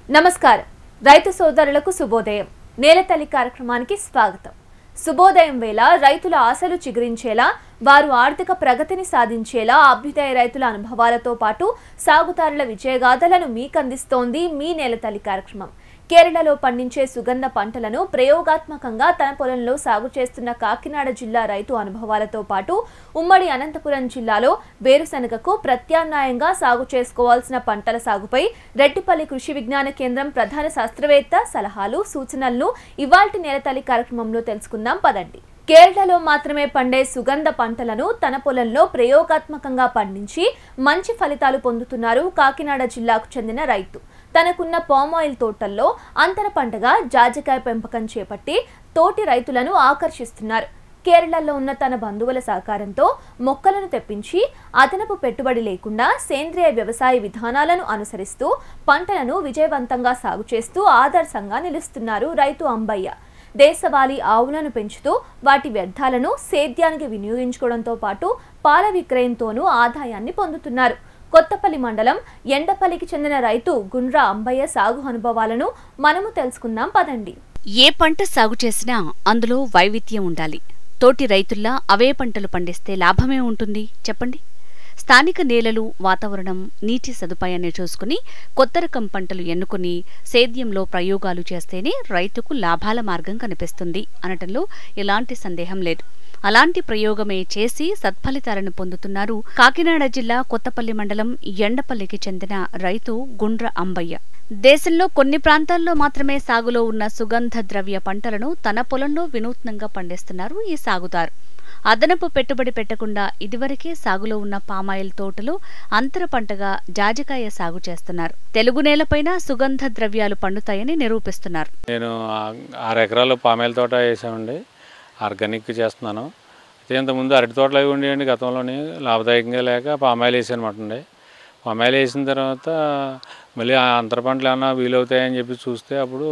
నమస్కారం రైతు సోదరులకు శుభోదయం నేలతల్లి కార్యక్రమానికి స్వాగతం శుభోదయం వేళ రైతుల ఆశలు చిగురించేలా వారు ఆర్థిక ప్రగతిని సాధించేలా అభ్యుదయ రైతుల అనుభవాలతో పాటు సాగుదారుల విజయగాథలను మీకు అందిస్తోంది మీ నేలతల్లి కార్యక్రమం కేరళలో పండించే సుగంధ పంటలను ప్రయోగాత్మకంగా తన పొలంలో సాగు చేస్తున్న కాకినాడ జిల్లా రైతు అనుభవాలతో పాటు ఉమ్మడి అనంతపురం జిల్లాలో వేరుశనగకు ప్రత్యామ్నాయంగా సాగు చేసుకోవాల్సిన పంటల సాగుపై రెడ్డిపల్లి కృషి విజ్ఞాన కేంద్రం ప్రధాన శాస్త్రవేత్త సలహాలు సూచనలను ఇవాల్టి నేలతల్లి కార్యక్రమంలో తెలుసుకుందాం పదండి కేరళలో మాత్రమే పండే సుగంధ పంటలను తన పొలంలో ప్రయోగాత్మకంగా పండించి మంచి ఫలితాలు పొందుతున్నారు కాకినాడ జిల్లాకు చెందిన రైతు తనకున్న పామాయిల్ తోటల్లో అంతర పంటగా జాజికాయ పెంపకం చేపట్టి తోటి రైతులను ఆకర్షిస్తున్నారు కేరళలో ఉన్న తన బంధువుల సహకారంతో మొక్కలను తెప్పించి అదనపు పెట్టుబడి లేకుండా సేంద్రియ వ్యవసాయ విధానాలను అనుసరిస్తూ పంటలను విజయవంతంగా సాగు చేస్తూ ఆదర్శంగా నిలుస్తున్నారు రైతు అంబయ్య దేశవాళీ ఆవులను పెంచుతూ వాటి వ్యర్థాలను సేద్యానికి వినియోగించుకోవడంతో పాటు పాల విక్రయంతోనూ ఆదాయాన్ని పొందుతున్నారు కొత్తపల్లి మండలం ఎండపల్లికి చెందిన రైతు గుండ్రా అంబయ్య సాగు అనుభవాలను మనము తెలుసుకుందాం పదండి ఏ పంట సాగు చేసినా అందులో వైవిధ్యం ఉండాలి తోటి రైతుల్లా అవే పంటలు పండిస్తే లాభమే ఉంటుంది చెప్పండి స్థానిక నేలలు వాతావరణం నీటి సదుపాయాన్ని చూసుకుని కొత్త రకం పంటలు ఎన్నుకుని సేద్యంలో ప్రయోగాలు చేస్తేనే రైతుకు లాభాల మార్గం కనిపిస్తుంది అనటంలో ఎలాంటి సందేహం లేదు అలాంటి ప్రయోగమే చేసి సత్ఫలితాలను పొందుతున్నారు కాకినాడ జిల్లా కొత్తపల్లి మండలం ఎండపల్లికి చెందిన రైతు గుండ్ర అంబయ్య దేశంలో కొన్ని ప్రాంతాల్లో మాత్రమే సాగులో ఉన్న సుగంధ ద్రవ్య పంటలను తన పొలంలో వినూత్నంగా పండిస్తున్నారు ఈ సాగుదారు అదనపు పెట్టుబడి పెట్టకుండా ఇదివరకే సాగులో ఉన్న పామాయిల్ తోటలో అంతర పంటగా జాజికాయ సాగు చేస్తున్నారు తెలుగు నేలపైన సుగంధ ద్రవ్యాలు పండుతాయని నిరూపిస్తున్నారు నేను ఆ- ఆరు ఎకరాలు పామాయిల తోట వేసామండి ఆర్గానిక్ చేస్తున్నాను అయితే ఇంతకుముందు అరటి తోటలు అవి ఉండేయండి గతంలోని లాభదాయకంగా లేక పామాయిల్ వేసానమాట అండి పామాయిల్ వేసిన తర్వాత మళ్ళీ ఆ అంతర పంటలు ఏమన్నా వీలవుతాయని చెప్పి చూస్తే అప్పుడు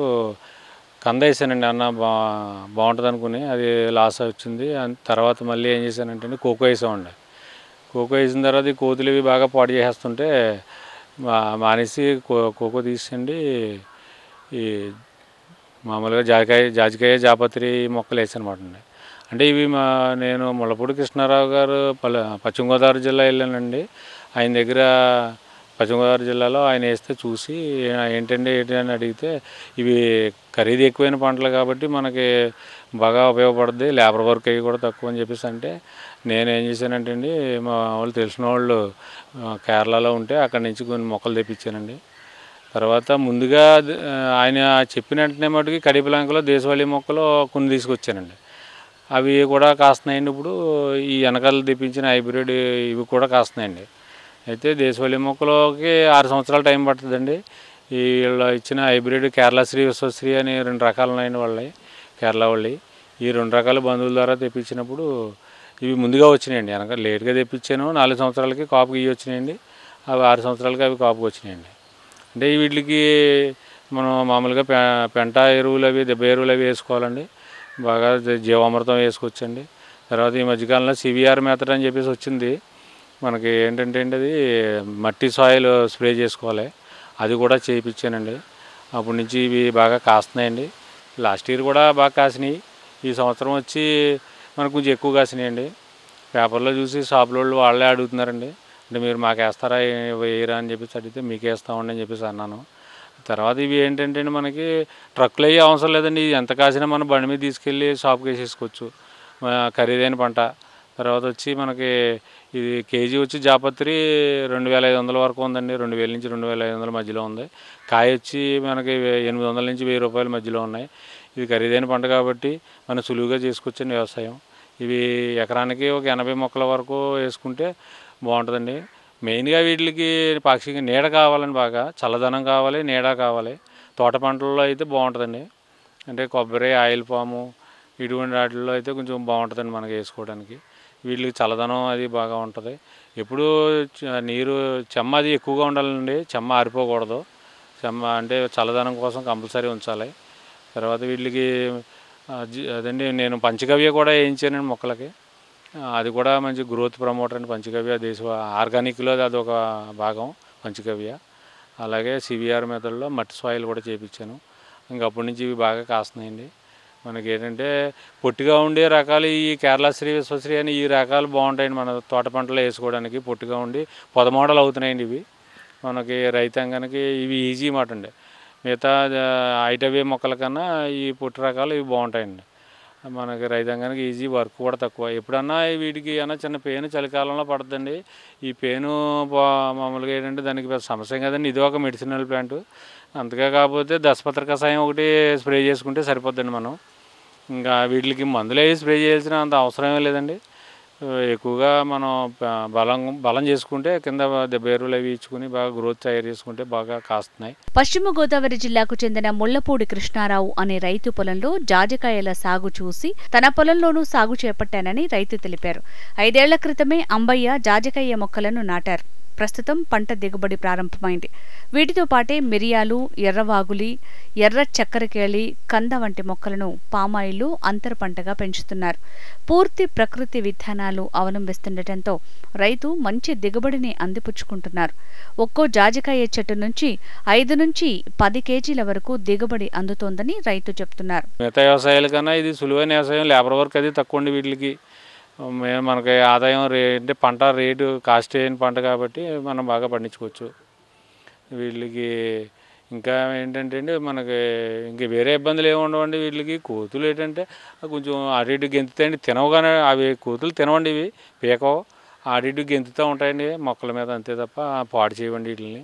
కంద వేసానండి అన్న బా బాగుంటుంది అనుకుని అది లాస్ వచ్చింది అన్- తర్వాత మళ్ళీ ఏం చేశానంటే కోకో వేసామండి కోకో వేసిన తర్వాత ఈ కోతులు ఇవి బాగా పాడు చేసేస్తుంటే మా మానేసి కో కోకో తీసండి ఈ మామూలుగా జాజికాయ జాజికాయ జాపత్రి మొక్కలు వేసానమాట అండి అంటే ఇవి మా నేను ముళ్ళపూడి కృష్ణారావు గారు పల పశ్చిమ గోదావరి జిల్లా వెళ్ళానండి ఆయన దగ్గర పశ్చిమ గోదావరి జిల్లాలో ఆయన వేస్తే చూసి "ఏ- ఏంటండి ఏంటి అని అడిగితే ఇవి ఖరీదు ఎక్కువైన పంటలు కాబట్టి మనకి బాగా ఉపయోగపడుద్ది లేబర్ వర్క్ అవి కూడా తక్కువ అని చెప్పేసి అంటే నేను ఏం చేశానంటే అండి మా వాళ్ళు తెలిసిన వాళ్ళు ఆ, కేరళలో ఉంటే అక్కడి నుంచి కొన్ని మొక్కలు తెప్పించానండి తర్వాత ముందుగా ద- ఆయన చెప్పిన వెంటనే మటుకి కడిపిలంకలో దేశవాళీ మొక్కలు కొన్ని తీసుకొచ్చానండి అవి కూడా కాస్తున్నాయండి ఇప్పుడు ఈ వెనకాల తెప్పించిన హైబ్రిడ్ ఇవి కూడా కాస్తున్నాయండి అయితే దేశవాళీ మొక్కలకి ఆరు సంవత్సరాల టైం పడుతుందండి ఈ వీళ్ళు ఇచ్చిన హైబ్రిడ్ కేరళ శ్రీ విశ్వశ్రీ అని రెండు రకాలు ఉన్నాయండి వాళ్ళవి కేరళ వాళ్ళవి ఈ రెండు రకాల బంధువుల ద్వారా తెప్పించినప్పుడు ఇవి ముందుగా వచ్చినాయండి వెనక లేట్గా తెప్పించాను నాలుగు సంవత్సరాలకి కాపుకి ఇవి వచ్చినాయండి అవి ఆరు సంవత్సరాలకి అవి కాపుకి వచ్చినాయండి అంటే వీటికి మనం మామూలుగా పె పెంట ఎరువులు అవి దెబ్బ ఎరువులు అవి వేసుకోవాలండి బాగా జీ- జీవామృతం వేసుకోవచ్చండి తర్వాత ఈ మధ్యకాలంలో సివిఆర్ మెథడ్ అని చెప్పేసి వచ్చింది మనకి ఏంటంటే అండి అది మట్టి సాయిల్ స్ప్రే చేసుకోవాలి అది కూడా చేయించానండి అప్పటి నుంచి ఇవి బాగా కాస్తున్నాయండి లాస్ట్ ఇయర్ కూడా బాగా కాసినాయి ఈ సంవత్సరం వచ్చి మనకు కొంచెం ఎక్కువ కాసినాయండి పేపర్లో చూసి షాపుల వాళ్ళు వాళ్ళే అడుగుతున్నారండి అంటే మీరు మాకు వేస్తారా ఏ- వేయరా అని చెప్పేసి అడిగితే మీకు వేస్తామండి అని చెప్పేసి అన్నాను తర్వాత ఇవి ఏంటంటే అండి మనకి ట్రక్కులు అయ్యే అవసరం లేదండి ఇది ఎంత కాసినా మనం బండి మీద తీసుకెళ్ళి షాప్కి వేసేసుకోవచ్చు ఆ, ఖరీదైన పంట తర్వాత వచ్చి మనకి ఇది కేజీ వచ్చి జాపత్రి రెండు వేల ఐదు వందల వరకు ఉందండి రెండు వేల నుంచి రెండు వేల ఐదు వందల మధ్యలో ఉంది కాయ వచ్చి మనకి వే- ఎనిమిది వందల నుంచి వెయ్యి రూపాయల మధ్యలో ఉన్నాయి ఇది ఖరీదైన పంట కాబట్టి మనం సులువుగా చేసుకోవచ్చండి వ్యవసాయం ఇవి ఎకరానికి ఒక ఎనభై మొక్కల వరకు వేసుకుంటే బాగుంటుందండి మెయిన్గా వీటికి పాక్షిక నీడ కావాలండి బాగా చల్లదనం కావాలి నీడ కావాలి తోట పంటల్లో అయితే బాగుంటుందండి అంటే కొబ్బరి ఆయిల్ పాము ఇటువంటి వాటిల్లో అయితే కొంచెం బాగుంటుందండి మనకి వేసుకోవడానికి వీటికి చల్లదనం అది బాగా ఉంటుంది ఎప్పుడు చ- నీరు చెమ్మ అది ఎక్కువగా ఉండాలండి చెమ్మ ఆరిపోకూడదు చెమ్మ అంటే చల్లదనం కోసం కంపల్సరీ ఉంచాలి తర్వాత వీటికి ఆ, జి- అదండి నేను పంచగవ్య కూడా వేయించానండి మొక్కలకి ఆ, అది కూడా మంచి గ్రోత్ ప్రమోటర్ అండి పంచగవ్య దేశ ఆర్గానిక్లో అది ఒక భాగం పంచగవ్య అలాగే సివిఆర్ మెథడ్లో మట్టి సాయిల్ కూడా చేయించాను ఇంకా అప్పటి నుంచి ఇవి బాగా కాస్తున్నాయండి మనకి ఏంటంటే పొట్టిగా ఉండే రకాలు ఈ కేరళ శ్రీ విశ్వశ్రీ అని ఈ రకాలు బాగుంటాయండి మన తోట పంటలో వేసుకోవడానికి పొట్టిగా ఉండి పొద మోడల్ అవుతున్నాయండి ఇవి మనకి రైతాంగానికి ఇవి ఈజీ మాట అండి మిగతా ఐటవే మొక్కల కన్నా ఈ పొట్టి రకాలు ఇవి బాగుంటాయండి మనకి రైతాంగానికి ఈజీ వర్క్ కూడా తక్కువ ఎప్పుడన్నా వీటికి ఏమన్నా చిన్న పెయిన్ చలికాలంలో పడుతుందండి ఈ పెయిన్ మామూలుగా ఏంటంటే దానికి పెద్ద సమస్య కదండి ఇది ఒక మెడిసినల్ ప్లాంట్ అంతగా కాకపోతే దశపత్ర కషాయం ఒకటి స్ప్రే చేసుకుంటే సరిపోద్దండి మనం ఇంకా వీటికి మందులు వేసి స్ప్రే చేయాల్సిన అంత అవసరమే లేదండి ఎక్కువగా మనం ప- బలం బలం చేసుకుంటే కింద దెబ్బ ఎరువులు అవి ఇచ్చుకుని బాగా గ్రోత్ తయారు చేసుకుంటే బాగా కాస్తున్నాయి పశ్చిమ గోదావరి జిల్లాకు చెందిన ముళ్లపూడి కృష్ణారావు అనే రైతు పొలంలో జాజికాయల సాగు చూసి తన పొలంలోనూ సాగు చేపట్టానని రైతు తెలిపారు ఐదేళ్ల క్రితమే అంబయ్య జాజికాయ మొక్కలను నాటారు ప్రస్తుతం పంట దిగుబడి ప్రారంభమైంది వీటితో పాటే మిరియాలు ఎర్రవాగులి ఎర్ర చక్కెరకేళి కంద వంటి మొక్కలను పామాయిలు అంతర పంటగా పెంచుతున్నారు పూర్తి ప్రకృతి విధానాలు అవలంబిస్తుండటంతో రైతు మంచి దిగుబడిని అందిపుచ్చుకుంటున్నారు ఒక్కో జాజికాయ చెట్టు నుంచి ఐదు నుంచి పది కేజీల వరకు దిగుబడి అందుతోందని రైతు చెప్తున్నారు మిగతా వ్యవసాయాల కన్నా ఇది సులువైన వ్యవసాయం లేబర్ వర్క్ అది తక్కువ ఉండి వీటికి మే- మనకి ఆదాయం రే అంటే పంట రేటు కాస్ట్ అయిన పంట కాబట్టి మనం బాగా పండించుకోవచ్చు వీళ్ళకి ఇంకా ఏంటంటే అండి మనకి ఇంక వేరే ఇబ్బందులు ఏమి ఉండవండి వీటికి కోతులు ఏంటంటే కొంచెం అటు ఇటు గెంతుతాయండి తినవగానే అవి కోతులు తినవండి ఇవి పీకవు అటు ఇటు గెంతుతూ ఉంటాయండి మొక్కల మీద అంతే తప్ప పాడు చేయవండి వీటిని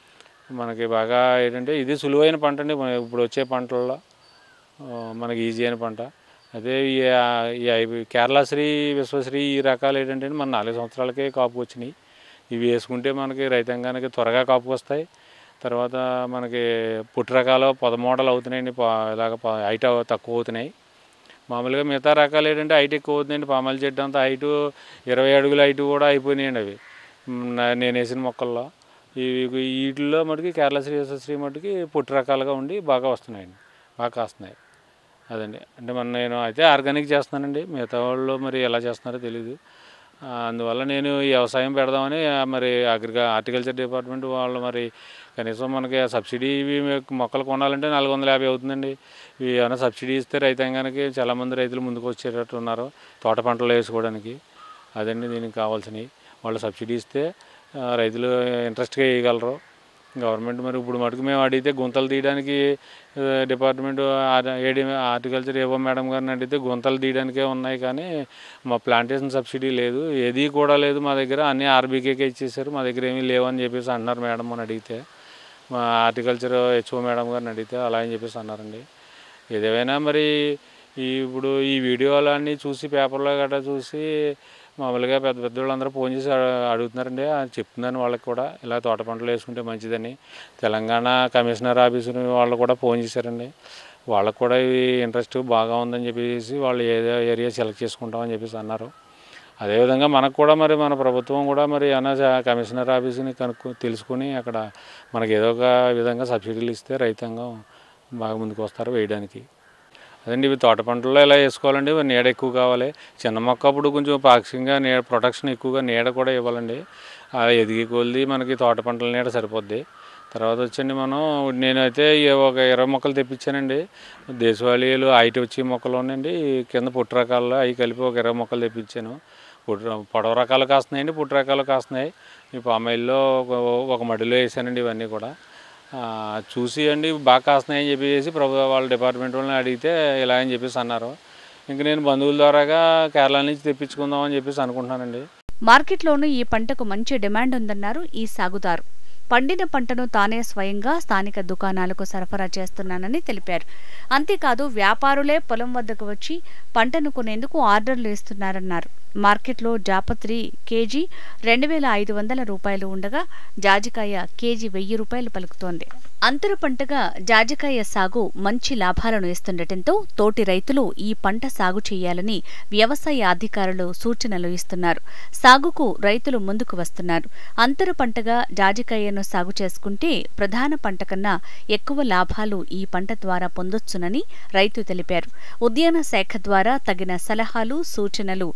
మనకి బాగా ఏంటంటే ఇది సులువైన పంట అండి మన ఇప్పుడు వచ్చే పంటల్లో ఆ, మనకి ఈజీ అయిన పంట అదే ఈ ఆ, ఈ ఐ- కేరళ శ్రీ విశ్వశ్రీ ఈ రకాలు ఏంటంటే మన నాలుగు సంవత్సరాలకే కాపు వచ్చినాయి ఇవి వేసుకుంటే మనకి రైతాంగానికి త్వరగా కాపు వస్తాయి తర్వాత మనకి పుట్టు రకాలు పొద మోడల్ అవుతున్నాయండి పా- ఇలాగ పా- హైట్ అవ- తక్కువ అవుతున్నాయి మామూలుగా మిగతా రకాలు ఏంటంటే హైట్ ఎక్కువ అవుతుందండి పామాయిల్ చెట్టు అంతా హైటు ఇరవై అడుగుల హైట్ కూడా అయిపోయినాయండి అవి మ్, నా- నేను వేసిన మొక్కల్లో ఈ వీటిల్లో మటుకి కేరళ శ్రీ శ్రీ మటుకి పుట్టు రకాలుగా ఉండి బాగా వస్తున్నాయండి బాగా కాస్తున్నాయి అదండి అంటే మన నేను అయితే ఆర్గానిక్ చేస్తున్నానండి మిగతా వాళ్ళు మరి ఎలా చేస్తున్నారో తెలియదు ఆ, అందువల్ల నేను ఈ వ్యవసాయం పెడదామని ఆ, మరి అగ్రిగా హార్టికల్చర్ డిపార్ట్మెంట్ వాళ్ళు మరి కనీసం మనకి ఆ సబ్సిడీ ఇవి మొక్కలు కొనాలంటే నాలుగు వందల యాభై అవుతుందండి ఇవి ఏమైనా సబ్సిడీ ఇస్తే రైతాంగానికి చాలామంది రైతులు ముందుకు వచ్చేటట్టు ఉన్నారు తోట పంటలు వేసుకోవడానికి అదండి దీనికి కావాల్సినవి వాళ్ళు సబ్సిడీ ఇస్తే ఆ, రైతులు ఇంట్రెస్ట్గా వేయగలరు గవర్నమెంట్ మరి ఇప్పుడు మటుకు మేము అడిగితే గుంతలు తీయడానికి ఆ, డిపార్ట్మెంట్ ఆ- ఏడి హార్టికల్చర్ ఏవో మేడం గారిని అడిగితే గుంతలు తీయడానికే ఉన్నాయి కానీ మా ప్లాంటేషన్ సబ్సిడీ లేదు ఏది కూడా లేదు మా దగ్గర అన్నీ ఆర్బీకేకే ఇచ్చేసారు మా దగ్గర ఏమీ లేవని చెప్పేసి అన్నారు మేడం అని అడిగితే మా హార్టికల్చర్ హెచ్ఓ మేడం గారిని అడిగితే అలా అని చెప్పేసి అన్నారండి ఏదేమైనా మరి ఈ ఇప్పుడు ఈ వీడియోలన్నీ చూసి పేపర్లో గట్రా చూసి మామూలుగా పెద్ద పెద్ద వాళ్ళందరూ ఫోన్ చేసి అడు- అడుగుతున్నారండి ఆ చెప్తున్నాను వాళ్ళకి కూడా ఇలా తోట పంటలు వేసుకుంటే మంచిదని తెలంగాణ కమిషనర్ ఆఫీసు వాళ్ళు కూడా ఫోన్ చేశారండి వాళ్ళకు కూడా ఇవి ఇంట్రెస్ట్ బాగా ఉందని చెప్పేసి వాళ్ళు ఏదో ఏరియా సెలెక్ట్ చేసుకుంటామని చెప్పేసి అన్నారు అదేవిధంగా మనకు కూడా మరి మన ప్రభుత్వం కూడా మరి ఏమైనా కమిషనర్ ఆఫీస్ని కనుక్కు తెలుసుకుని అక్కడ మనకి ఏదో ఒక విధంగా సబ్సిడీలు ఇస్తే రైతాంగం బాగా ముందుకు వస్తారు వేయడానికి అదండి ఇవి తోట పంటల్లో ఎలా వేసుకోవాలండి ఇవి నీడ ఎక్కువ కావాలి చిన్న మొక్క అప్పుడు కొంచెం పాక్షికంగా నీడ ప్రొటెక్షన్ ఎక్కువగా నీడ కూడా ఇవ్వాలండి ఆ ఎదిగి కొలిది మనకి తోట పంటల నీడ సరిపోద్ది తర్వాత వచ్చండి మనం నేనైతే ఈ ఒక ఇరవై మొక్కలు తెప్పించానండి దేశవాళీలు హైట్ వచ్చే మొక్కలు ఉన్నాయండి కింద పుట్టు రకాల్లో అవి కలిపి ఒక ఇరవై మొక్కలు తెప్పించాను పుట్టు పొడవ రకాలు కాస్తున్నాయండి పుట్టు రకాలు కాస్తున్నాయి ఈ పామాయిల్లో ఒక ఒక మడిలో వేసానండి ఇవన్నీ కూడా ఆ, చూసి అండి బాగా కాస్తున్నాయని చెప్పేసి ప్రభు వాళ్ళ డిపార్ట్మెంట్ వాళ్ళని అడిగితే ఇలా అని చెప్పేసి అన్నారు ఇంక నేను బంధువుల ద్వారాగా కేరళ నుంచి తెప్పించుకుందాం అని చెప్పేసి అనుకుంటున్నానండి మార్కెట్లోనూ ఈ పంటకు మంచి డిమాండ్ ఉందన్నారు ఈ సాగుదారు పండిన పంటను తానే స్వయంగా స్థానిక దుకాణాలకు సరఫరా చేస్తున్నానని తెలిపారు అంతేకాదు వ్యాపారులే పొలం వద్దకు వచ్చి పంటను కొనేందుకు ఆర్డర్లు ఇస్తున్నారన్నారు మార్కెట్లో జాపత్రి కేజీ రెండు వేల ఐదు వందల రూపాయలు ఉండగా జాజికాయ కేజీ వెయ్యి రూపాయలు పలుకుతోంది అంతర పంటగా జాజికాయ సాగు మంచి లాభాలను ఇస్తుండటంతో తోటి రైతులు ఈ పంట సాగు చేయాలని వ్యవసాయ అధికారులు సూచనలు ఇస్తున్నారు సాగుకు రైతులు ముందుకు వస్తున్నారు అంతర పంటగా జాజికాయను సాగు చేసుకుంటే ప్రధాన పంట కన్నా ఎక్కువ లాభాలు ఈ పంట ద్వారా పొందొచ్చునని రైతు తెలిపారు ఉద్యాన శాఖ ద్వారా తగిన సలహాలు సూచనలు ఎప్పటి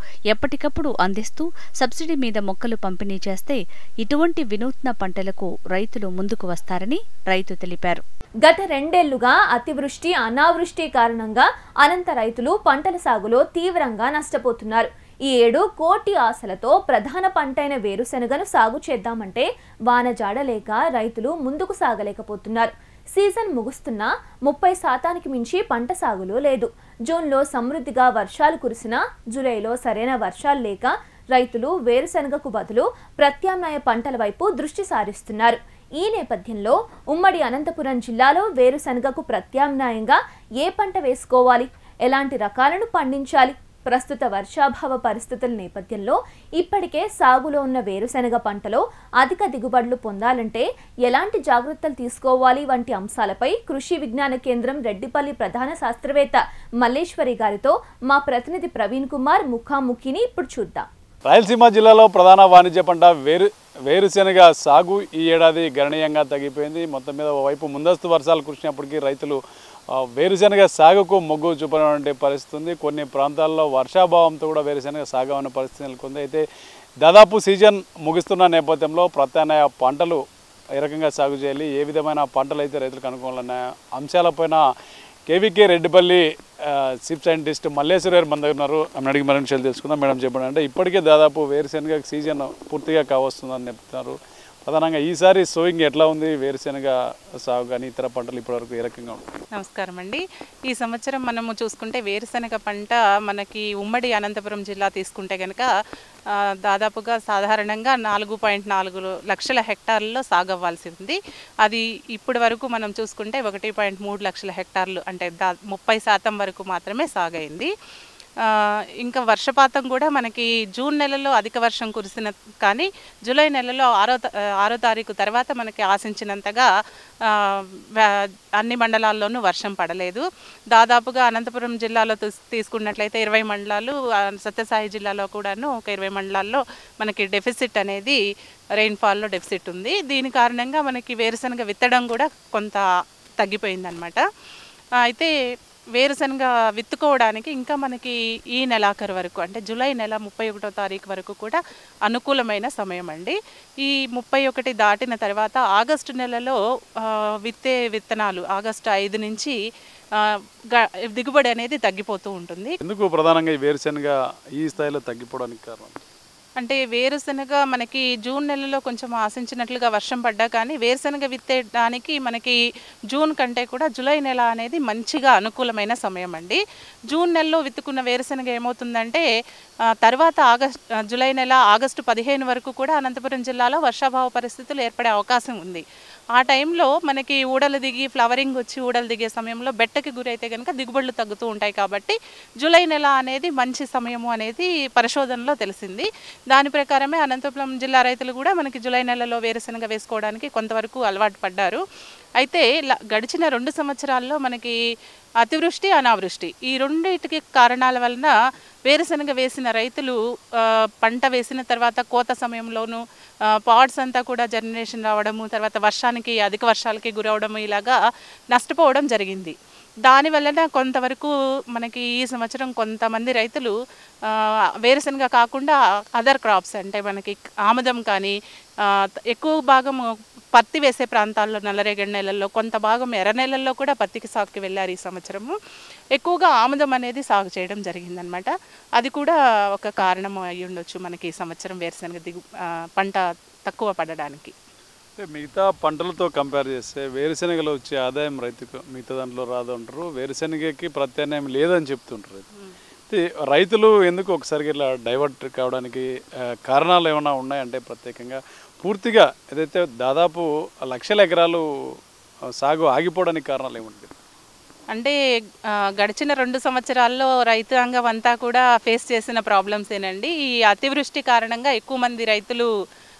ఎప్పటికప్పుడు అందిస్తూ సబ్సిడీ మీద మొక్కలు పంపిణీ చేస్తే ఇటువంటి వినూత్న పంటలకు రైతులు ముందుకు వస్తారని రైతు తెలిపారు గత రెండేళ్లుగా అతివృష్టి అనావృష్టి కారణంగా అనంత రైతులు పంటల సాగులో తీవ్రంగా నష్టపోతున్నారు ఈ ఏడు కోటి ఆశలతో ప్రధాన పంటైన వేరుశెనగను సాగు చేద్దామంటే వాన జాడలేక రైతులు ముందుకు సాగలేకపోతున్నారు సీజన్ ముగుస్తున్నా ముప్పై శాతానికి మించి పంట సాగులో లేదు జూన్లో సమృద్ధిగా వర్షాలు కురిసినా జూలైలో సరైన వర్షాలు లేక రైతులు వేరుశెనగకు బదులు ప్రత్యామ్నాయ పంటల వైపు దృష్టి సారిస్తున్నారు ఈ నేపథ్యంలో ఉమ్మడి అనంతపురం జిల్లాలో వేరుశెనగకు ప్రత్యామ్నాయంగా ఏ పంట వేసుకోవాలి ఎలాంటి రకాలను పండించాలి ప్రస్తుత వర్షాభావ పరిస్థితుల నేపథ్యంలో ఇప్పటికే సాగులో ఉన్న వేరుశెనగ పంటలో అధిక దిగుబడులు పొందాలంటే ఎలాంటి జాగ్రత్తలు తీసుకోవాలి వంటి అంశాలపై కృషి విజ్ఞాన కేంద్రం రెడ్డిపల్లి ప్రధాన శాస్త్రవేత్త మల్లేశ్వరి గారితో మా ప్రతినిధి ప్రవీణ్ కుమార్ ముఖాముఖిని ఇప్పుడు చూద్దాం రాయలసీమ జిల్లాలో ప్రధాన వాణిజ్య పంట వేరు వేరుశెనగ సాగు ఈ ఏడాది గణనీయంగా తగ్గిపోయింది మొత్తం మీద ఓవైపు ముందస్తు వర్షాలు కురిసినప్పటికీ రైతులు ఆ, వేరుశెనగ సాగుకు మొగ్గు చూపినటువంటి పరిస్థితి ఉంది కొన్ని ప్రాంతాల్లో వర్షాభావంతో కూడా వేరుశెనగ సాగు అనే పరిస్థితి నెలకొంది అయితే దాదాపు సీజన్ ముగుస్తున్న నేపథ్యంలో ప్రత్యామ్నాయ పంటలు ఏ రకంగా సాగు చేయాలి ఏ విధమైన పంటలు అయితే రైతులకు అనుకూలన్న అంశాలపైన కేవీకే రెడ్డిపల్లి ఆ, చీఫ్ సైంటిస్ట్ మల్లేశ్వర గారు మన దగ్గర ఉన్నారు ఆమెను అడిగి మరిన్ని విషయాలు తెలుసుకుందాం మేడం చెప్పండి అంటే ఇప్పటికే దాదాపు వేరుశెనగ సీజన్ పూర్తిగా కావస్తుందని చెప్తున్నారు ప్రధానంగా ఈసారి సోయింగ్ ఎట్లా ఉంది వేరుశెనగ సాగు కానీ ఇతర పంటలు ఇప్పటివరకు ఏ రకంగా ఉంటాయి నమస్కారం అండి ఈ సంవత్సరం మనము చూసుకుంటే వేరుశనగ పంట మనకి ఉమ్మడి అనంతపురం జిల్లా తీసుకుంటే కనుక ఆ, దాదాపుగా సాధారణంగా నాలుగు పాయింట్ నాలుగు లక్షల హెక్టార్లలో సాగవ్వాల్సి ఉంది అది ఇప్పటి వరకు మనం చూసుకుంటే ఒకటి పాయింట్ మూడు లక్షల హెక్టార్లు అంటే దా ముప్పై శాతం వరకు మాత్రమే సాగైంది ఆ, ఇంకా వర్షపాతం కూడా మనకి జూన్ నెలలో అధిక వర్షం కురిసిన కానీ జూలై నెలలో ఆరో త- ఆరో తారీఖు తర్వాత మనకి ఆశించినంతగా ఆ, వా- అన్ని మండలాల్లోనూ వర్షం పడలేదు దాదాపుగా అనంతపురం జిల్లాలో తీస్- తీసుకున్నట్లయితే ఇరవై మండలాలు ఆ, సత్యసాయి జిల్లాలో కూడాను ఒక ఇరవై మండలాల్లో మనకి డెఫిసిట్ అనేది రెయిన్ఫాల్లో డెఫిసిట్ ఉంది దీని కారణంగా మనకి వేరుశనగ విత్తడం కూడా కొంత తగ్గిపోయిందనమాట అయితే వేరుశనగ విత్తుకోవడానికి ఇంకా మనకి ఈ నెలాఖరు వరకు అంటే జూలై నెల ముప్పై ఒకటో తారీఖు వరకు కూడా అనుకూలమైన సమయం అండి ఈ ముప్పై ఒకటి దాటిన తర్వాత ఆగస్టు నెలలో ఆ, విత్తే విత్తనాలు ఆగస్టు ఐదు నుంచి ఆ, గ- దిగుబడి అనేది తగ్గిపోతూ ఉంటుంది ఎందుకు ప్రధానంగా ఈ వేరుశెనగ ఈ స్థాయిలో తగ్గిపోవడానికి కారణం అంటే వేరుశనగ మనకి జూన్ నెలలో కొంచెం ఆశించినట్లుగా వర్షం పడ్డా కానీ వేరుశనగ విత్తేయడానికి మనకి జూన్ కంటే కూడా జూలై నెల అనేది మంచిగా అనుకూలమైన సమయం అండి జూన్ నెలలో విత్తుకున్న వేరుశనగ ఏమవుతుందంటే ఆ, తర్వాత ఆగస్ట్ ఆ, జూలై నెల ఆగస్టు పదిహేను వరకు కూడా అనంతపురం జిల్లాలో వర్షాభావ పరిస్థితులు ఏర్పడే అవకాశం ఉంది ఆ టైంలో మనకి ఊడలు దిగి ఫ్లవరింగ్ వచ్చి ఊడలు దిగే సమయంలో బెట్టకి గురైతే కనుక దిగుబడులు తగ్గుతూ ఉంటాయి కాబట్టి జూలై నెల అనేది మంచి సమయము అనేది పరిశోధనలో తెలిసింది దాని ప్రకారమే అనంతపురం జిల్లా రైతులు కూడా మనకి జూలై నెలలో వేరుశనగ వేసుకోవడానికి కొంతవరకు అలవాటు పడ్డారు అయితే ల- గడిచిన రెండు సంవత్సరాల్లో మనకి అతివృష్టి అనావృష్టి ఈ రెండింటికి కారణాల వలన వేరుశనగ వేసిన రైతులు ఆ, పంట వేసిన తర్వాత కోత సమయంలోనూ పాడ్స్ అంతా కూడా జనరేషన్ రావడము తర్వాత వర్షానికి అధిక వర్షాలకి గురవడము ఇలాగా నష్టపోవడం జరిగింది దాని వలన కొంతవరకు మనకి ఈ సంవత్సరం కొంతమంది రైతులు ఆ, వేరుశనగ కాకుండా అదర్ క్రాప్స్ అంటే మనకి ఆముదం కానీ ఆ, త- ఎక్కువ భాగం పత్తి వేసే ప్రాంతాల్లో నల్లరేగడి నెలల్లో కొంత భాగం ఎర్ర నెలల్లో కూడా పత్తికి సాగుకి వెళ్ళారు ఈ సంవత్సరము ఎక్కువగా ఆముదం అనేది సాగు చేయడం జరిగిందనమాట అది కూడా ఒక కారణం అయి ఉండొచ్చు మనకి ఈ సంవత్సరం వేరుశనగ దిగు ఆ, పంట తక్కువ పడడానికి అంటే మిగతా పంటలతో కంపేర్ చేస్తే వేరుశెనగలో వచ్చే ఆదాయం రైతుకు మిగతా దాంట్లో రాదు అంటారు వేరుశెనగకి ప్రత్యామ్నాయం లేదని చెప్తుంటారు రైతు. అయితే రైతులు ఎందుకు ఒకసారి ఇట్లా డైవర్ట్ కావడానికి ఆ, కారణాలు ఏమైనా ఉన్నాయంటే ప్రత్యేకంగా పూర్తిగా ఏదైతే దాదాపు లక్షల ఎకరాలు ఆ, సాగు ఆగిపోవడానికి కారణాలు ఏముంటాయి అంటే ఆ, గడిచిన రెండు సంవత్సరాల్లో రైతాంగం అంతా కూడా ఫేస్ చేసిన ప్రాబ్లమ్స్ ఏనండి ఈ అతివృష్టి కారణంగా ఎక్కువ మంది రైతులు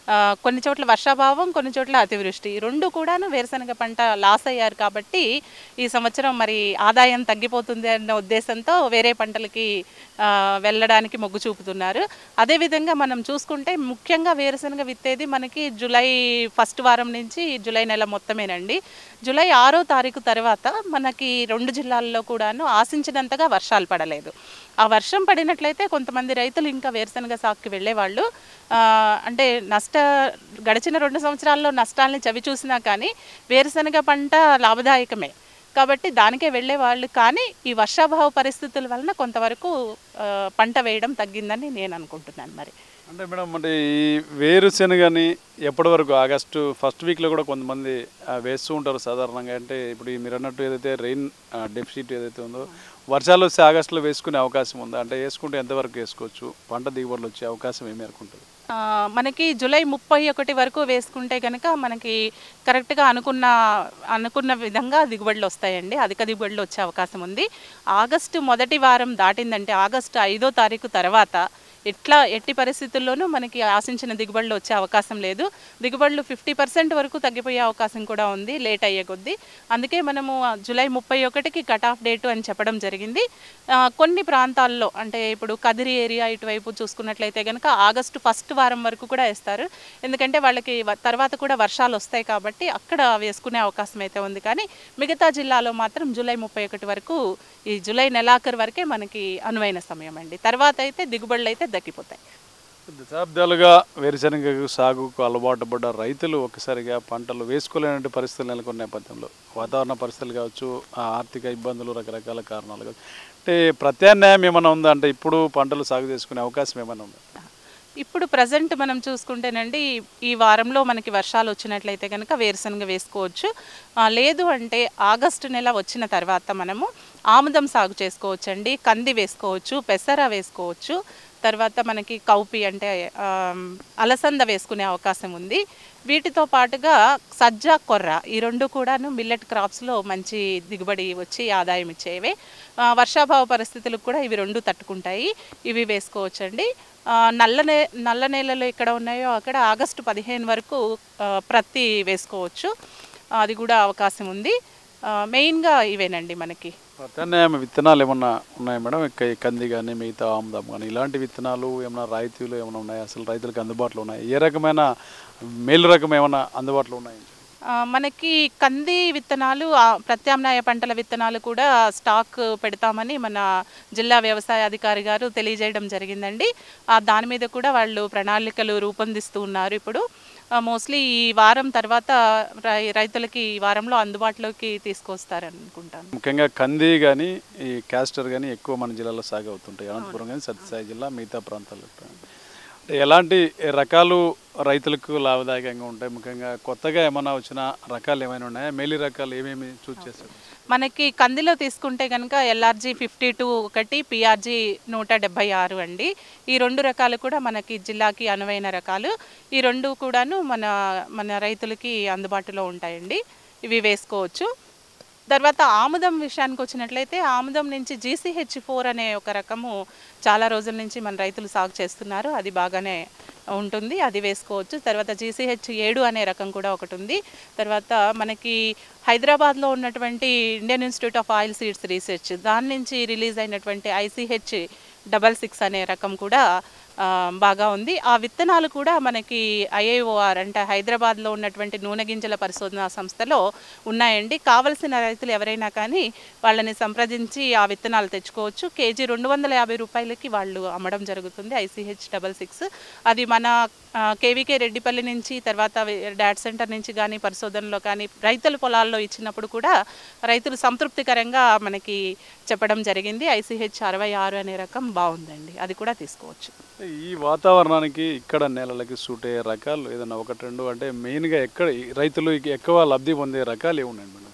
ఆ, కొన్ని చోట్ల వర్షాభావం కొన్ని చోట్ల అతివృష్టి ఈ రెండు కూడాను వేరుశనగ పంట లాస్ అయ్యారు కాబట్టి ఈ సంవత్సరం మరి ఆదాయం తగ్గిపోతుంది అన్న ఉద్దేశంతో వేరే పంటలకి ఆ, వెళ్ళడానికి మొగ్గు చూపుతున్నారు అదేవిధంగా మనం చూసుకుంటే ముఖ్యంగా వేరుశనగ విత్తేది మనకి జూలై ఫస్ట్ వారం నుంచి జూలై నెల మొత్తమేనండి జూలై ఆరో తారీఖు తర్వాత మనకి రెండు జిల్లాల్లో కూడాను ఆశించినంతగా వర్షాలు పడలేదు ఆ వర్షం పడినట్లయితే కొంతమంది రైతులు ఇంకా వేరుశనగ సాగుకి వెళ్ళేవాళ్ళు ఆ, అంటే నష్ట గడిచిన రెండు సంవత్సరాల్లో నష్టాలని చవి చూసినా కానీ వేరుశనగ పంట లాభదాయకమే కాబట్టి దానికే వెళ్ళేవాళ్ళు కానీ ఈ వర్షాభావ పరిస్థితుల వలన కొంతవరకు ఆ, పంట వేయడం తగ్గిందని నేను అనుకుంటున్నాను మరి అంటే మేడం అంటే ఈ వేరుశనగని ఎప్పటి వరకు ఆగస్టు ఫస్ట్ వీక్లో కూడా కొంతమంది ఆ, వేస్తూ ఉంటారు సాధారణంగా అంటే ఇప్పుడు ఈ మీరు అన్నట్టు ఏదైతే రెయిన్ డెఫిసిట్ ఏదైతే ఉందో వర్షాలు వస్తే ఆగస్టులో వేసుకునే అవకాశం ఉందా అంటే వేసుకుంటే ఎంతవరకు వేసుకోవచ్చు పంట దిగుబడులు వచ్చే అవకాశం ఏమి అనుకుంటుంది ఆ, మనకి జూలై ముప్పై ఒకటి వరకు వేసుకుంటే కనుక మనకి కరెక్ట్గా అనుకున్న అనుకున్న విధంగా దిగుబడులు వస్తాయండి అధిక దిగుబడులు వచ్చే అవకాశం ఉంది ఆగస్టు మొదటి వారం దాటిందంటే ఆగస్టు ఐదో తారీఖు తర్వాత ఎట్లా ఎట్టి పరిస్థితుల్లోనూ మనకి ఆశించిన దిగుబడులు వచ్చే అవకాశం లేదు దిగుబడులు ఫిఫ్టీ పర్సెంట్ వరకు తగ్గిపోయే అవకాశం కూడా ఉంది లేట్ అయ్యే కొద్దీ అందుకే మనము ఆ జూలై ముప్పై ఒకటికి కట్ ఆఫ్ డేటు అని చెప్పడం జరిగింది ఆ, కొన్ని ప్రాంతాల్లో అంటే ఇప్పుడు కదిరి ఏరియా ఇటువైపు చూసుకున్నట్లయితే కనుక ఆగస్టు ఫస్ట్ వారం వరకు కూడా వేస్తారు ఎందుకంటే వాళ్ళకి వ- తర్వాత కూడా వర్షాలు వస్తాయి కాబట్టి అక్కడ వేసుకునే అవకాశం అయితే ఉంది కానీ మిగతా జిల్లాలో మాత్రం జూలై ముప్పై ఒకటి వరకు ఈ జూలై నెలాఖరు వరకే మనకి అనువైన సమయం అండి తర్వాత అయితే దిగుబడులు అయితే దక్కిపోతాయి దశాబ్దాలుగా వేరుశనగ సాగుకు అలవాటు పడ్డ రైతులు ఒక్కసారిగా పంటలు వేసుకోలేనటువంటి పరిస్థితులు నెలకొన్న నేపథ్యంలో వాతావరణ పరిస్థితులు కావచ్చు ఆ ఆర్థిక ఇబ్బందులు రకరకాల కారణాలు కావచ్చు అంటే ప్రత్యామ్నాయం ఏమైనా ఉందా అంటే ఇప్పుడు పంటలు సాగు చేసుకునే అవకాశం ఏమైనా ఉందా ఇప్పుడు ప్రజెంట్ మనం చూసుకుంటేనండి ఈ- ఈ వారంలో మనకి వర్షాలు వచ్చినట్లయితే కనుక వేరుశనగ వేసుకోవచ్చు ఆ, లేదు అంటే ఆగస్టు నెల వచ్చిన తర్వాత మనము ఆముదం సాగు చేసుకోవచ్చండి కంది వేసుకోవచ్చు పెసర వేసుకోవచ్చు తర్వాత మనకి కౌపి అంటే ఆమ్, అలసంద వేసుకునే అవకాశం ఉంది వీటితో పాటుగా సజ్జ కొర్ర ఈ రెండు కూడాను మిల్లెట్ క్రాప్స్లో మంచి దిగుబడి వచ్చి ఆదాయం ఇచ్చేవే ఆ, వర్షాభావ పరిస్థితులకు కూడా ఇవి రెండు తట్టుకుంటాయి ఇవి వేసుకోవచ్చండి ఆ, నల్ల నే నల్ల నేలలు ఎక్కడ ఉన్నాయో అక్కడ ఆగస్టు పదిహేను వరకు ఆ, ప్రత్తి వేసుకోవచ్చు అది కూడా అవకాశం ఉంది ఆ, మెయిన్గా ఇవేనండి మనకి ప్రత్యామ్నాయం విత్తనాలు ఏమన్నా ఉన్నాయా మేడం ఇక- ఈ కంది కానీ మిగతా ఆముదం కానీ ఇలాంటి విత్తనాలు ఏమైనా రాయితీలు ఏమైనా ఉన్నాయా అసలు రైతులకు అందుబాటులో ఉన్నాయి ఏ రకమైన మేలు రకం ఏమైనా అందుబాటులో ఉన్నాయి ఆ, మనకి కంది విత్తనాలు ఆ, ప్రత్యామ్నాయ పంటల విత్తనాలు కూడా స్టాక్ పెడతామని మన జిల్లా వ్యవసాయ అధికారి గారు తెలియజేయడం జరిగిందండి ఆ, దాని మీద కూడా వాళ్ళు ప్రణాళికలు రూపొందిస్తూ ఉన్నారు ఇప్పుడు మోస్ట్లీ ఈ వారం తర్వాత రై- రైతులకి ఈ వారంలో అందుబాటులోకి తీసుకొస్తారని అనుకుంటాను ముఖ్యంగా కంది కానీ ఈ క్యాస్టర్ కానీ ఎక్కువ మన జిల్లాలో సాగు అవుతుంటాయి అనంతపురం కానీ సత్యసాయి జిల్లా మిగతా ప్రాంతాల్లో అంటే ఎలాంటి రకాలు రైతులకు లాభదాయకంగా ఉంటాయి ముఖ్యంగా కొత్తగా ఏమైనా వచ్చిన రకాలు ఏమైనా ఉన్నాయా మేలి రకాలు ఏమేమి చూస్ చేస్తారు మనకి కందిలో తీసుకుంటే కనుక ఎల్ఆర్జీ ఫిఫ్టీ టూ ఒకటి పిఆర్జీ నూట డెబ్బై ఆరు అండి ఈ రెండు రకాలు కూడా మనకి జిల్లాకి అనువైన రకాలు ఈ రెండు కూడాను మన మన రైతులకి అందుబాటులో ఉంటాయండి ఇవి వేసుకోవచ్చు తర్వాత ఆముదం విషయానికి వచ్చినట్లయితే ఆముదం నుంచి జీసీహెచ్ ఫోర్ అనే ఒక రకము చాలా రోజుల నుంచి మన రైతులు సాగు చేస్తున్నారు అది బాగానే ఉంటుంది అది వేసుకోవచ్చు తర్వాత జీసీహెచ్ ఏడు అనే రకం కూడా ఒకటి ఉంది తర్వాత మనకి హైదరాబాద్లో ఉన్నటువంటి Indian institute of oilseeds research దాని నుంచి రిలీజ్ అయినటువంటి ఐసీహెచ్ డబల్ సిక్స్ అనే రకం కూడా ఆ, బాగా ఉంది ఆ విత్తనాలు కూడా మనకి ఐఐఓఆర్ అంటే హైదరాబాద్లో ఉన్నటువంటి నూనె గింజల పరిశోధన సంస్థలో ఉన్నాయండి కావలసిన రైతులు ఎవరైనా కానీ వాళ్ళని సంప్రదించి ఆ విత్తనాలు తెచ్చుకోవచ్చు కేజీ రెండు వందల యాభై రూపాయలకి వాళ్ళు అమ్మడం జరుగుతుంది ఐసీహెచ్ డబల్ సిక్స్ అది మన ఆ, కేవీకే రెడ్డిపల్లి నుంచి తర్వాత వి- డాట్ సెంటర్ నుంచి కానీ పరిశోధనలో కానీ రైతుల పొలాల్లో ఇచ్చినప్పుడు కూడా రైతులు సంతృప్తికరంగా మనకి చెప్పడం జరిగింది ఐసీహెచ్ అరవై ఆరు అనే రకం బాగుందండి అది కూడా తీసుకోవచ్చు ఈ వాతావరణానికి ఇక్కడ నేలలకి సూట్ అయ్యే రకాలు ఏదైనా ఒకటి రెండు అంటే మెయిన్గా ఎక్కడ ఈ రైతులు ఎక్కువ లబ్ధి పొందే రకాలు ఏమున్నాయి మేడం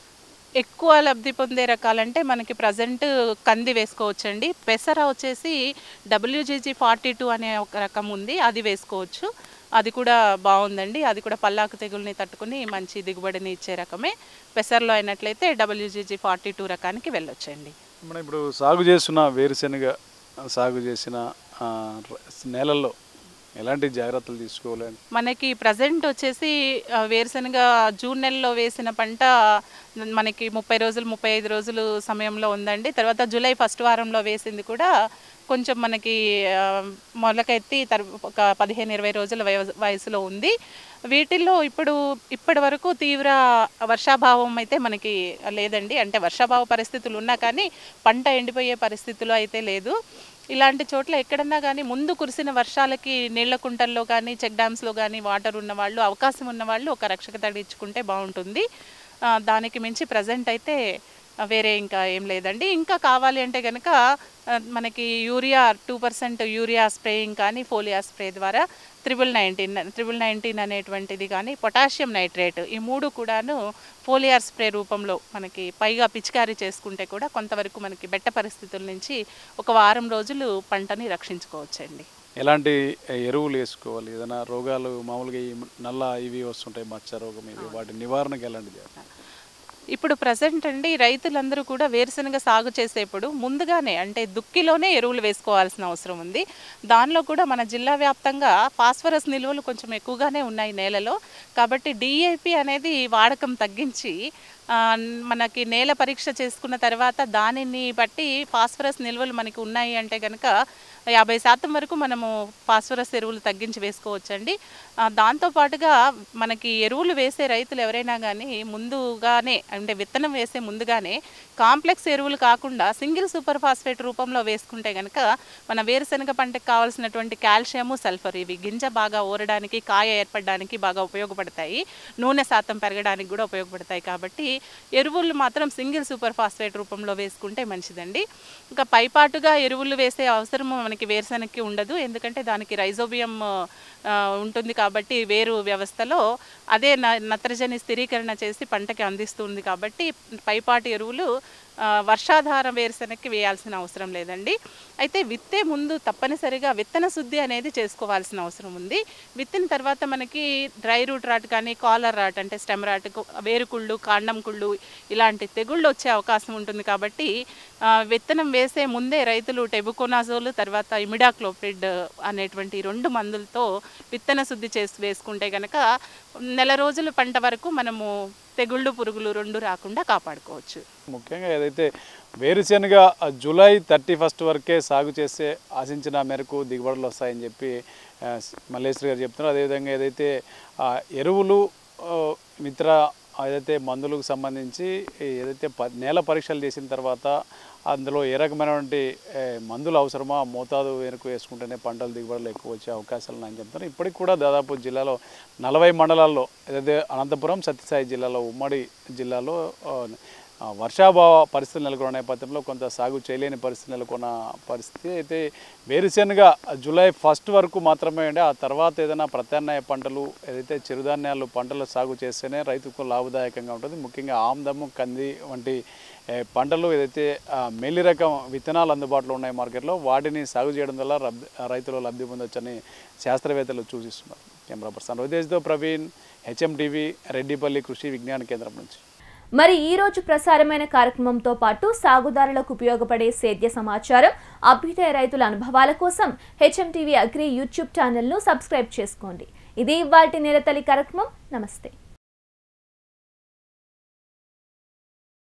ఎక్కువ లబ్ధి పొందే రకాలంటే మనకి ప్రజెంట్ కంది వేసుకోవచ్చండి పెసర వచ్చేసి డబ్ల్యూజీజీ ఫార్టీ టూ అనే ఒక రకం ఉంది అది వేసుకోవచ్చు అది కూడా బాగుందండి అది కూడా పల్లాకు తెగుల్ని తట్టుకుని మంచి దిగుబడిని ఇచ్చే రకమే పెసరలో అయినట్లయితే డబ్ల్యూజీజీ ఫార్టీ టూ రకానికి వెళ్ళొచ్చండి మనం ఇప్పుడు సాగు చేస్తున్న వేరుశెనగ సాగు చేసిన ఆ, ర- నేలల్లో ఎలాంటి జాగ్రత్తలు తీసుకోవాలి మనకి ప్రజెంట్ వచ్చేసి ఆ, వేరుశనగ జూన్ నెలలో వేసిన పంట మనకి ముప్పై రోజులు ముప్పై ఐదు రోజులు సమయంలో ఉందండి తర్వాత జూలై ఫస్ట్ వారంలో వేసింది కూడా కొంచెం మనకి ఆ, మొలకెత్తి తర్ ఒక పదిహేను ఇరవై రోజుల వయ- వయసులో ఉంది వీటిల్లో ఇప్పుడు ఇప్పటి వరకు తీవ్ర వర్షాభావం అయితే మనకి లేదండి అంటే వర్షాభావ పరిస్థితులు ఉన్నా కానీ పంట ఎండిపోయే పరిస్థితులు అయితే లేదు ఇలాంటి చోట్ల ఎక్కడన్నా కానీ ముందు కురిసిన వర్షాలకి నీళ్ల కుంటల్లో కానీ చెక్ డ్యామ్స్లో కానీ వాటర్ ఉన్న వాళ్ళు అవకాశం ఉన్న వాళ్ళు ఒక రక్షక తడి ఇచ్చుకుంటే బాగుంటుంది ఆ, దానికి మించి ప్రజెంట్ అయితే ఆ, వేరే ఇంకా ఏం లేదండి ఇంకా కావాలి అంటే కనుక ఆ, మనకి urea two percent urea spraying కానీ ఫోలియా స్ప్రే ద్వారా త్రిబుల్ నైన్టీన్ త్రిబుల్ నైన్టీన్ అనేటువంటిది కానీ పొటాషియం నైట్రేట్ ఈ మూడు కూడాను ఫోలియార్ స్ప్రే రూపంలో మనకి పైగా పిచికారీ చేసుకుంటే కూడా కొంతవరకు మనకి బెట్ట పరిస్థితుల నుంచి ఒక వారం రోజులు పంటని రక్షించుకోవచ్చండి ఎలాంటి ఎరువులు వేసుకోవాలి ఏదైనా రోగాలు మామూలుగా ఈ నల్ల ఇవి వస్తుంటాయి మచ్చ రోగం ఇవి వాటి నివారణకు ఎలాంటి జాగ్రత్త? ఇప్పుడు ప్రజెంట్ అండి రైతులందరూ కూడా వేరుశనగ సాగు చేసేప్పుడు ముందుగానే అంటే దుక్కిలోనే ఎరువులు వేసుకోవాల్సిన అవసరం ఉంది దానిలో కూడా మన జిల్లా వ్యాప్తంగా ఫాస్ఫరస్ నిల్వలు కొంచెం ఎక్కువగానే ఉన్నాయి నేలలో కాబట్టి డిఏపి అనేది వాడకం తగ్గించి ఆ, మనకి నేల పరీక్ష చేసుకున్న తర్వాత దానిని బట్టి ఫాస్ఫరస్ నిల్వలు మనకి ఉన్నాయి అంటే కనుక యాభై శాతం వరకు మనము ఫాస్ఫరస్ ఎరువులు తగ్గించి వేసుకోవచ్చండి ఆ, దాంతోపాటుగా మనకి ఎరువులు వేసే రైతులు ఎవరైనా కానీ ముందుగానే అంటే విత్తనం వేసే ముందుగానే కాంప్లెక్స్ ఎరువులు కాకుండా సింగిల్ సూపర్ ఫాస్ఫేట్ రూపంలో వేసుకుంటే కనుక మన వేరుశనగ పంటకు కావాల్సినటువంటి కాల్షియము సల్ఫర్ ఇవి గింజ బాగా ఊరడానికి కాయ ఏర్పడడానికి బాగా ఉపయోగపడతాయి నూనె శాతం పెరగడానికి కూడా ఉపయోగపడతాయి కాబట్టి ఎరువులు మాత్రం సింగిల్ సూపర్ ఫాస్ఫేట్ రూపంలో వేసుకుంటే మంచిదండి ఇంకా పైపాటుగా ఎరువులు వేసే అవసరం మనకి వేరుశనగకి ఉండదు ఎందుకంటే దానికి రైజోబియం ఆ, ఉంటుంది కాబట్టి వేరు వ్యవస్థలో అదే న నత్రజని స్థిరీకరణ చేసి పంటకి అందిస్తుంది కాబట్టి పైపాటి ఎరువులు ఆ, వర్షాధార వేరుశనగకి వేయాల్సిన అవసరం లేదండి అయితే విత్తే ముందు తప్పనిసరిగా విత్తన శుద్ధి అనేది చేసుకోవాల్సిన అవసరం ఉంది విత్తిన తర్వాత మనకి డ్రై రూట్ రాట్ కానీ కాలర్ రాట్ అంటే స్టెమ్ రాట్ కు- వేరుకుళ్ళు కాండం కుళ్ళు ఇలాంటి తెగుళ్ళు వచ్చే అవకాశం ఉంటుంది కాబట్టి ఆ, విత్తనం వేసే ముందే రైతులు టెబుకోనాజోల్ తర్వాత ఇమిడాక్లోప్రిడ్ అనేటువంటి ఈ రెండు మందులతో విత్తన శుద్ధి చేసి వేసుకుంటే కనుక నెల రోజుల పంట వరకు మనము తెగుళ్ళు పురుగులు రెండు రాకుండా కాపాడుకోవచ్చు ముఖ్యంగా ఏదైతే వేరుశెనగ ఆ, జూలై థర్టీ ఫస్ట్ వరకే సాగు చేస్తే ఆశించిన మేరకు దిగుబడులు వస్తాయని చెప్పి ఆ, మల్లేశ్వరి గారు చెప్తున్నారు అదేవిధంగా ఏదైతే ఆ, ఎరువులు ఆ, మిత్ర ఏదైతే మందులకు సంబంధించి ఏదైతే ప నేల పరీక్షలు చేసిన తర్వాత అందులో ఏ రకమైనటువంటి ఏ, మందులు అవసరమా మోతాదు మేరకు వేసుకుంటేనే పంటలు దిగుబడులు ఎక్కువ వచ్చే అవకాశాలు ఉన్నాయని చెప్తున్నారు ఇప్పటికి కూడా దాదాపు జిల్లాలో నలభై మండలాల్లో ఏదైతే అనంతపురం సత్యసాయి జిల్లాలో ఉమ్మడి జిల్లాలో ఆ, ఆ, వర్షాభావ పరిస్థితులు నెలకొన్న నేపథ్యంలో కొంత సాగు చేయలేని పరిస్థితి నెలకొన్న పరిస్థితి అయితే వేరుశెనగ జూలై ఫస్ట్ వరకు మాత్రమే ఉండే ఆ తర్వాత ఏదైనా ప్రత్యామ్నాయ పంటలు ఏదైతే చిరుధాన్యాలు పంటలు సాగు చేస్తేనే రైతుకు లాభదాయకంగా ఉంటుంది ముఖ్యంగా ఆమ్దము కంది వంటి ఏ, పంటలు ఏదైతే ఆ, మేలి రకం విత్తనాలు అందుబాటులో ఉన్నాయి మార్కెట్లో వాటిని సాగు చేయడం వల్ల రబ్ రైతులు లబ్ధి పొందొచ్చని శాస్త్రవేత్తలు సూచిస్తున్నారు కెమెరా పర్సన్ ఉదేశ్తో ప్రవీణ్ హెచ్ఎం టీవీ రెడ్డిపల్లి కృషి విజ్ఞాన కేంద్రం నుంచి మరి ఈ రోజు ప్రసారమైన కార్యక్రమంతో పాటు సాగుదారులకు ఉపయోగపడే సేద్య సమాచారం అభ్యుదయ రైతుల అనుభవాల కోసం హెచ్ఎం టీవీ అగ్రి యూట్యూబ్ ఛానల్ను సబ్స్క్రైబ్ చేసుకోండి ఇది ఇవాల్టి నేలతల్లి కార్యక్రమం నమస్తే